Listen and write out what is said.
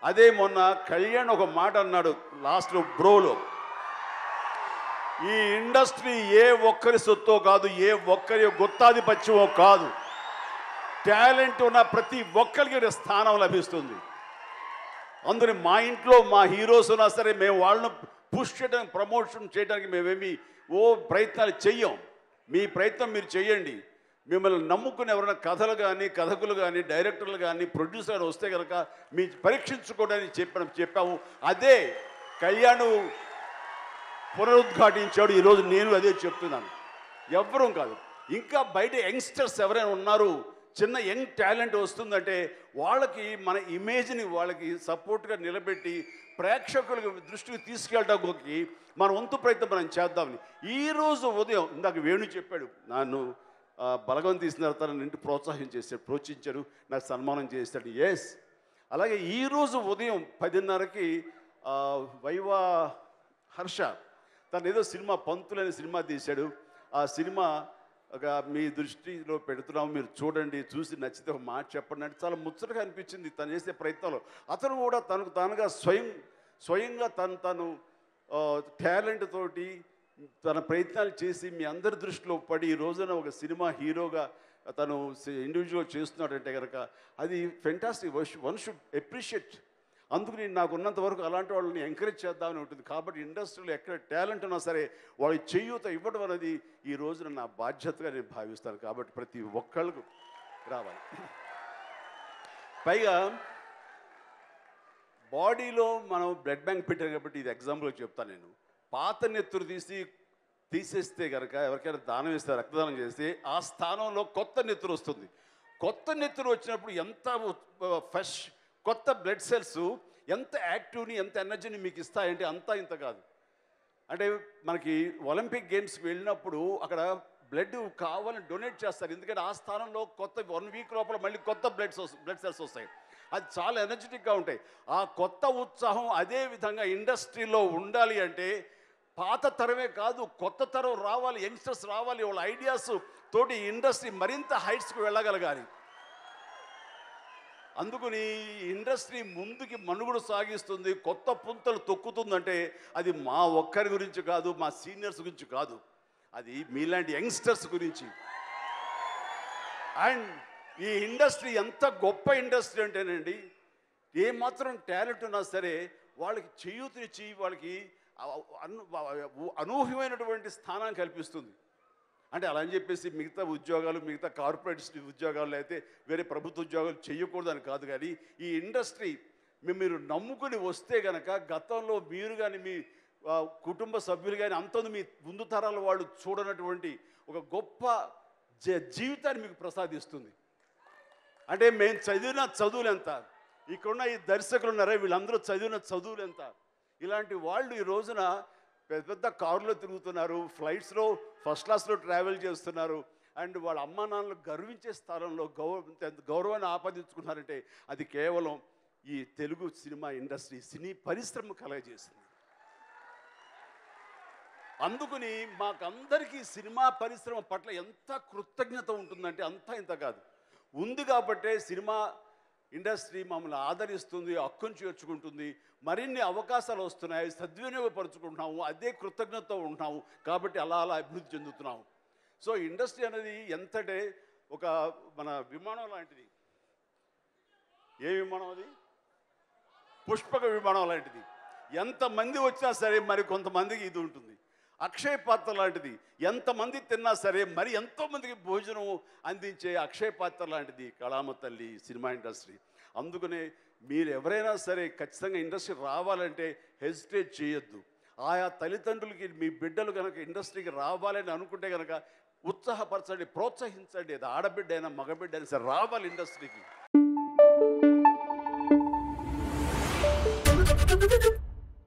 అదే మొన్న కళ్యాణ్ ఒక మాట అన్నాడు లాస్ట్ బ్రోలో ఈ ఇండస్ట్రీ ఏ ఒక్కరి సొత్తో కాదు ఏ ఒక్కరి గుత్తాధిపత్యమో కాదు టాలెంట్ ఉన్న ప్రతి ఒక్కరికి స్థానం లభిస్తుంది అందుకని మా ఇంట్లో మా హీరోస్ ఉన్నా సరే మేము వాళ్ళను పుష్ చేయడానికి ప్రమోషన్ చేయడానికి మేమేమి ఓ ప్రయత్నాలు చెయ్యం మీ ప్రయత్నం మీరు చేయండి మిమ్మల్ని నమ్ముకుని ఎవరైనా కథలు కానీ కథకులు కానీ డైరెక్టర్లు కానీ ప్రొడ్యూసర్ వస్తే కనుక మీ పరీక్షించుకోవడానికి చెప్పడం చెప్పాము అదే కళ్యాణ్ పునరుద్ఘాటించాడు ఈరోజు నేను అదే చెప్తున్నాను ఎవ్వరూ కాదు ఇంకా బయట యంగ్స్టర్స్ ఎవరైనా ఉన్నారు చిన్న యంగ్ టాలెంట్ వస్తుందంటే వాళ్ళకి మన ఇమేజ్ని వాళ్ళకి సపోర్ట్గా నిలబెట్టి ప్రేక్షకులకు దృష్టికి తీసుకెళ్ళడానికి మన వంతు ప్రయత్నం మనం చేద్దామని ఈరోజు ఉదయం ఇందాక వేణు చెప్పాడు నన్ను ఆ, బలగం తీసిన తర్వాత నన్ను ఇంటి ప్రోత్సాహం చేశాడు ప్రోత్సహించాడు నాకు సన్మానం చేశాడు ఎస్ అలాగే ఈరోజు ఉదయం పదిన్నరకి ఆ, వైవా హర్ష తను ఏదో సినిమా పంతులు అనే సినిమా తీశాడు ఆ సినిమా ఒక మీ దృష్టిలో పెడుతున్నాము మీరు చూడండి చూసి నచ్చితే ఒక మాట చెప్పండి అంటే చాలా ముచ్చటగా అనిపించింది తను చేసే ప్రయత్నంలో అతను కూడా తనకు తానుగా స్వయం స్వయంగా తను తను టాలెంట్ తోటి తన ప్రయత్నాలు చేసి మీ అందరి దృష్టిలో పడి ఈ రోజున ఒక సినిమా హీరోగా తను ఇండివిజువల్ చేస్తున్నాడంటే కనుక అది ఫెంటాస్టిక్ వన్ షుడ్ అప్రిషియేట్ అందుకు నేను నాకు ఉన్నంత వరకు అలాంటి వాళ్ళని ఎంకరేజ్ చేద్దామని ఉంటుంది కాబట్టి ఇండస్ట్రీలో ఎక్కడ టాలెంట్ ఉన్నా సరే వాళ్ళకి చేయూత ఇవ్వడం అనేది ఈ రోజున నా బాధ్యతగా నేను భావిస్తాను కాబట్టి ప్రతి ఒక్కళ్ళకు రావాలి పైగా బాడీలో మనం బ్లడ్ బ్యాంక్ పెట్టాం కాబట్టి ఇది ఎగ్జాంపుల్ చెప్తాను నేను పాత నెత్తురు తీసి తీసేస్తే కనుక ఎవరికైనా దానం ఇస్తే రక్తదానం చేస్తే ఆ స్థానంలో కొత్త నెత్తురు వస్తుంది కొత్త నెత్తురు వచ్చినప్పుడు ఎంత ఫ్రెష్ కొత్త బ్లడ్ సెల్స్ ఎంత యాక్టివ్ని ఎంత ఎనర్జీని మీకు ఇస్తాయంటే అంతా ఇంత కాదు అంటే మనకి ఒలింపిక్ గేమ్స్కి వెళ్ళినప్పుడు అక్కడ బ్లడ్ కావాలని డొనేట్ చేస్తారు ఎందుకంటే ఆ స్థానంలో కొత్త వన్ వీక్ లోపల మళ్ళీ కొత్త బ్లడ్ బ్లడ్ సెల్స్ వస్తాయి అది చాలా ఎనర్జెటిక్గా ఉంటాయి ఆ కొత్త ఉత్సాహం అదే విధంగా ఇండస్ట్రీలో ఉండాలి అంటే పాత తరమే కాదు కొత్త తరం రావాలి యంగ్స్టర్స్ రావాలి వాళ్ళ ఐడియాస్ తోటి ఇండస్ట్రీ మరింత హైట్స్కి వెళ్ళగలగాలి అందుకని ఇండస్ట్రీ ముందుకి మనుగుడు సాగిస్తుంది కొత్త పుంతలు తొక్కుతుందంటే అది మా ఒక్కరి గురించి కాదు మా సీనియర్స్ గురించి కాదు అది మీలాంటి యంగ్స్టర్స్ గురించి అండ్ ఈ ఇండస్ట్రీ ఎంత గొప్ప ఇండస్ట్రీ అంటేనండి ఏమాత్రం టాలెంట్ ఉన్నా సరే వాళ్ళకి చేయూతనిచ్చి వాళ్ళకి అ- అను అనూహ్యమైనటువంటి స్థానం కల్పిస్తుంది అంటే అలా అని చెప్పేసి మిగతా ఉద్యోగాలు మిగతా కార్పొరేట్స్ ఉద్యోగాలు అయితే వేరే ప్రభుత్వ ఉద్యోగాలు చేయకూడదని కాదు కానీ ఈ ఇండస్ట్రీ మీ- మీరు నమ్ముకుని వస్తే గనక గతంలో మీరు కానీ మీ ఆ, కుటుంబ సభ్యులు కానీ అంతను మీ ముందు తరాల వాళ్ళు చూడనటువంటి ఒక గొప్ప జ- జీవితాన్ని మీకు ప్రసాదిస్తుంది అంటే మేము చదివిన చదువులు ఎంత ఇక్కడున్న ఈ దర్శకులు ఉన్నారే వీళ్ళందరూ చదివిన చదువులు ఎంత ఇలాంటి వాళ్ళు ఈ రోజున పెద్ద పెద్ద కారులో తిరుగుతున్నారు ఫ్లైట్స్లో ఫస్ట్ క్లాస్లో ట్రావెల్ చేస్తున్నారు అండ్ వాళ్ళ అమ్మా నాన్నలు గర్వించే స్థానంలో గౌరవ ఎంత గౌరవాన్ని ఆపాదించుకున్నారంటే అది కేవలం ఈ తెలుగు సినిమా ఇండస్ట్రీ సినీ పరిశ్రమ కలగజేసింది అందుకని మాకందరికీ సినిమా పరిశ్రమ పట్ల ఎంత కృతజ్ఞత ఉంటుందంటే అంతా ఇంత కాదు ఉంది కాబట్టే సినిమా ఇండస్ట్రీ మమ్మల్ని ఆదరిస్తుంది హక్కును చేర్చుకుంటుంది మరిన్ని అవకాశాలు వస్తున్నాయి సద్వినియోగపరుచుకుంటున్నాము అదే కృతజ్ఞతతో ఉంటున్నాము కాబట్టి అలా అలా అభివృద్ధి చెందుతున్నాము సో ఇండస్ట్రీ అనేది ఎంతటే ఒక మన విమానం లాంటిది ఏ విమానం అది పుష్పక విమానం లాంటిది ఎంతమంది వచ్చినా సరే మరి కొంతమందికి ఇది ఉంటుంది అక్షయ పాత్ర లాంటిది ఎంతమంది తిన్నా సరే మరి ఎంతోమందికి భోజనం అందించే అక్షయ పాత్ర లాంటిది కళామ తల్లి సినిమా ఇండస్ట్రీ అందుకనే మీరు ఎవరైనా సరే ఖచ్చితంగా ఇండస్ట్రీ రావాలంటే హెసిటేట్ చేయొద్దు ఆయా తల్లిదండ్రులకి మీ బిడ్డలు కనుక ఇండస్ట్రీకి రావాలని అనుకుంటే కనుక ఉత్సాహపరచండి ప్రోత్సహించండి అది ఆడబిడ్డ అయినా మగబిడ్డ అయినా సరే రావాలి ఇండస్ట్రీకి